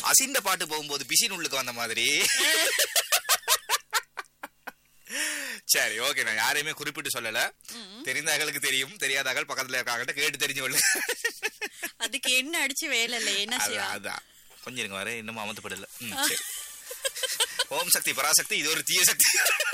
அசிண்ட பாட்டு போகும்போது பிசின் உள்ளுக்கு வந்த மாதிரி சரி ஓகே நான் யாரையுமே குறிப்பிட்டு சொல்லல தெரிந்தார்களுக்கு தெரியும் தெரியாதார்கள் பக்கத்துல இருக்காங்கட்ட கேட்டு தெரிஞ்சு கொள்ளு அதுக்கு என்ன அடிச்சு வேலை இல்லை என்ன அதான், செய்வா அதான் கொஞ்சம் இருங்க வர இன்னமும் அமர்த்தப்படல ம், சரி ஓம் சக்தி பராசக்தி இது ஒரு தீய சக்தி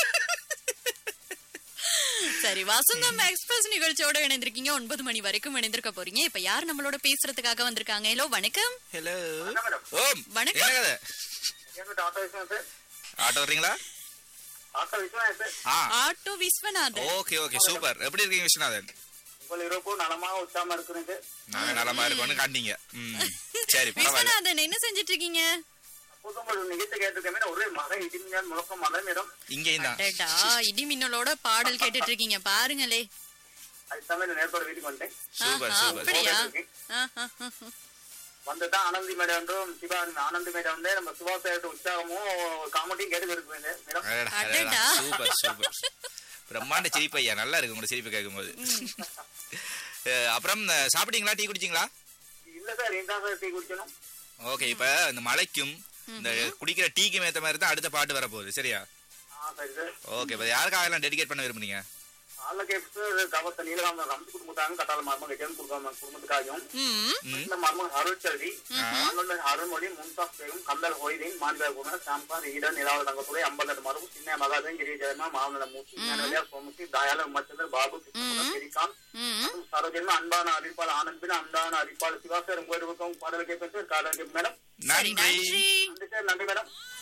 சரி வசந்தம் எக்ஸ்பிரஸ் நிகழ்ச்சியோட இணைந்திருக்கீங்க ஒன்பது மணி வரைக்கும் இணைந்திருக்க போறீங்க இப்ப யார் நம்மளோட பேசுறதுக்காக வந்திருக்காங்க ஹலோ வணக்கம் ஹலோ வணக்கம் மேடம். ஓம் வணக்கம். என்ன கதை எங்கிட்ட ஆட்டோ விஷயம் சார் ஆட்டோ வர்றீங்களா ஆட்டோ விஷயம் சார் ஆ auto Viswanathan okay okay super எப்படி இருக்கீங்க விஸ்வநாதன் உங்கள் இருவருக்கும் நலமா உற்சாகமா இருக்கிறேன் சார் நாங்க நலமா இருக்கோம்னு காண்டீங்க ம் சரி பரவாயில்ல விஸ்வநாதன் என்ன செஞ்சிட்டு இருக்கீங்க புதுமொழி நிகழ்ச்சி கேட்டிருக்கேன் ஒரே மழை இடிமையால் முழக்கம் மழை நேரம் இங்கேயும் தான் அடடா இடி மின்னலோட பாடல் கேட்டுட்டு இருக்கீங்க பாருங்களே அது சமயம் நேரத்தோட வீட்டுக்கு வந்தேன் சூப்பர் ஆஹா, சூப்பர் அப்படியா சூப்பர். ஆஹா, ஆஹா. வந்துதான் ஆனந்தி மேடம் என்றும் சிவா ஆனந்தி மேடம் வந்து நம்ம சிவா சார் உற்சாகமும் காமெடியும் கேட்டு இருக்கிறேன் மேடம் அடடா, அடடா. அடடா. சூப்பர் சூப்பர் பிரம்மாண்ட சிரிப்பு ஐயா நல்லா இருக்கு உங்களோட சிரிப்பு கேட்கும்போது அஹ், அப்புறம் அஹ், சாப்பிட்டீங்களா டீ குடிச்சீங்களா இல்ல சார் என்ன சார் டீ குடிக்கணும் ஓகே இப்ப இந்த மலைக்கும் இந்த குடிக்கிற டீக்கும் ஏத்த மாதிரி தான் அடுத்த பாட்டு வரப்போகுது சரியா ஆ சரி சார் ஓகே இப்ப யாருக்காக எல்லாம் டெடிகேட் பண்ண விரும்புறீங்க ஆள கேப்ஸ் கவத்த நீலகாம ரம்சி குடும்பத்தாங்க கட்டாள மர்மம் கெட்டேன் கொடுக்காம குடும்பத்துக்காகவும் ம் இந்த மர்மம் அருள் செல்வி மாங்கொண்ட அருள்மொழி மும்தாஸ் பேகும் கந்தல் ஹொய்தீன் மாண்பேகுணர் சாம்பார் ஈடன் நிலாவல் தங்கத்துறை அம்பலட் மரபு சின்ன மகாதேவன் கிரி ஜெயமா மாமல்ல மூர்த்தி ஞானவலியா சோமுத்தி தயால உமச்சந்தர் பாபு கிருஷ்ணகுமார் கிரிகாந்த் ம் மற்றும் சரோஜன்மா அன்பான அறிப்பாள் ஆனந்தின் அன்பான அறிப்பாள் சிவாசர் உங்க இருவருக்கும் பாடல் கேட்பேன் சார் காதல் கேட்பேன் மேடம் சரி நன்றி நன்றி நன்றி சார் நன்றி மேடம்